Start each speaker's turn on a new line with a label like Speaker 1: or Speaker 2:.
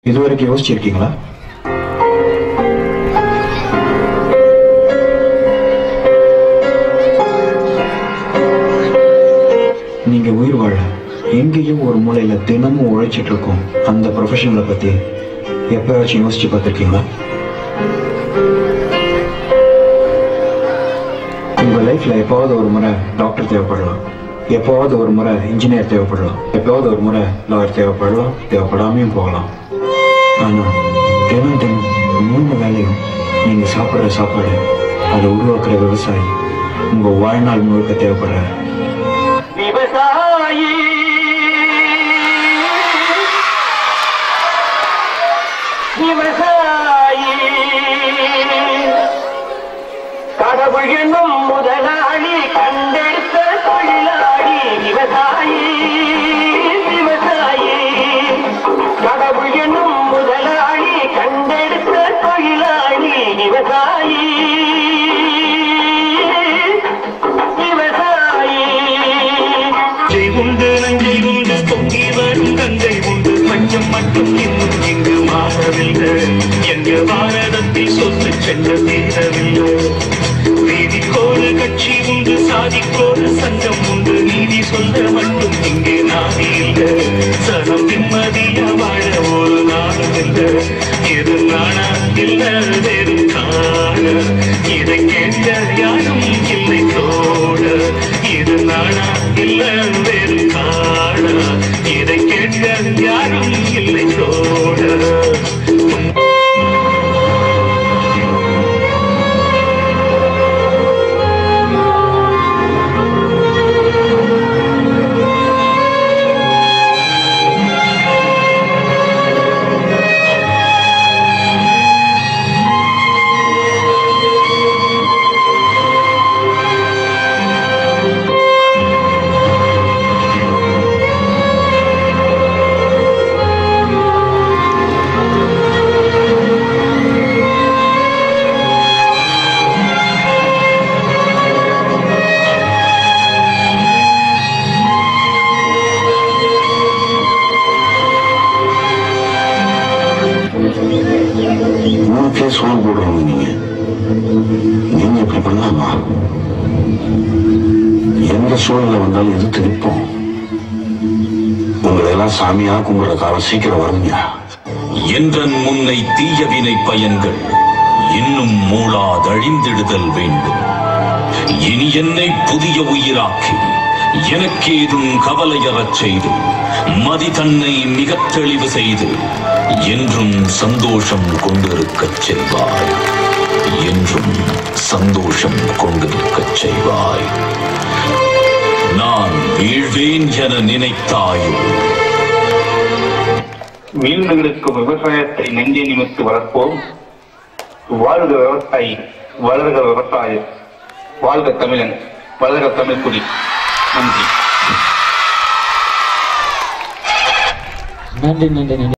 Speaker 1: இது வரைக்கும் யோசிச்சிருக்கீங்களா நீங்க உயிர் வாழ எங்கேயும் ஒரு மூலையில தினமும் உழைச்சிட்டு இருக்கோம் அந்த ப்ரொஃபஷனலை பத்தி எப்பயாச்சும் யோசிச்சு பார்த்திருக்கீங்களா உங்க லைஃப்ல எப்பாவது ஒரு முறை டாக்டர் தேவைப்படலாம் எப்பாவது ஒரு முறை இன்ஜினியர் தேவைப்படலாம் எப்பாவது ஒரு முறை லாயர் தேவைப்படலாம் தேவைப்படாமையும் போகலாம் ஆனா தினம் தினம் மூணு வேலையும் நீங்க சாப்பிடுற சாப்பாடு அதை உருவாக்குற விவசாயி உங்க வாழ்நாள் முழுக்க தேவைப்படுற
Speaker 2: விவசாயி விவசாயி கடவுள் என்னும் முதலாளி கண்டெடுத்த தொழிலாளி விவசாயி விவசாயி கடவுள் என்னும் முதலாளி கண்டெடுத்த தொழிலாளி விவசாயி விவசாயி
Speaker 3: நஞ்சை உண்டு நஞ்சை உண்டு பொங்கி வரும் கங்கை உண்டு பஞ்சம் மட்டும் இன்னும் இங்கு மாறவில்லை எங்க பாரதத்தில் சொத்து சென்ற தீரவில்லை நீதிக்கோரு கட்சி உண்டு சாதிக்கோரு சங்கம் உண்டு நீதி சொல்ல மட்டும் இங்கே நாதி இல்லை சனம் நிம்மதியா வாழ ஒரு நாளும் இல்லை இது நானா இல்ல வேறு காண இதை கேட்க யாரும் இல்லை தோட இது நானா இல்ல வேறு காண இதை கேட்க யாரும் இல்லை தோட
Speaker 4: உனக்கே சோறு போடுறவங்க நீங்க நீங்க இப்படி பண்ணலாமா எந்த சூழ்நிலை வந்தாலும் எதிர்த்து நிற்போம் உங்களை எல்லாம் சாமியா கும்பிடுற காலம் சீக்கிரம் வருங்க
Speaker 5: என்றன் முன்னை தீயவினை பயன்கள் இன்னும் மூளாதழிந்திடுதல் வேண்டும் இனி என்னை புதிய உயிராக்கி எனக்கேதும் கவலையறச் செய்து மதி தன்னை மிகத் தெளிவு செய்து என்றும் சந்தோஷம் கொண்டிருக்கச் செய்வாய் என்றும் சந்தோஷம் கொண்டிருக்கச் செய்வாய் நான் வீழ்வேன் என நினைத்தாயோ
Speaker 6: வீடுகளுக்கு விவசாயத்தை நெஞ்சை நிமித்து வளர்ப்போம் வாழ்க விவசாயி வளர்க விவசாயம் வாழ்க தமிழன் வளர்க தமிழ் குடி நன்றி
Speaker 7: நன்றி நன்றி நன்றி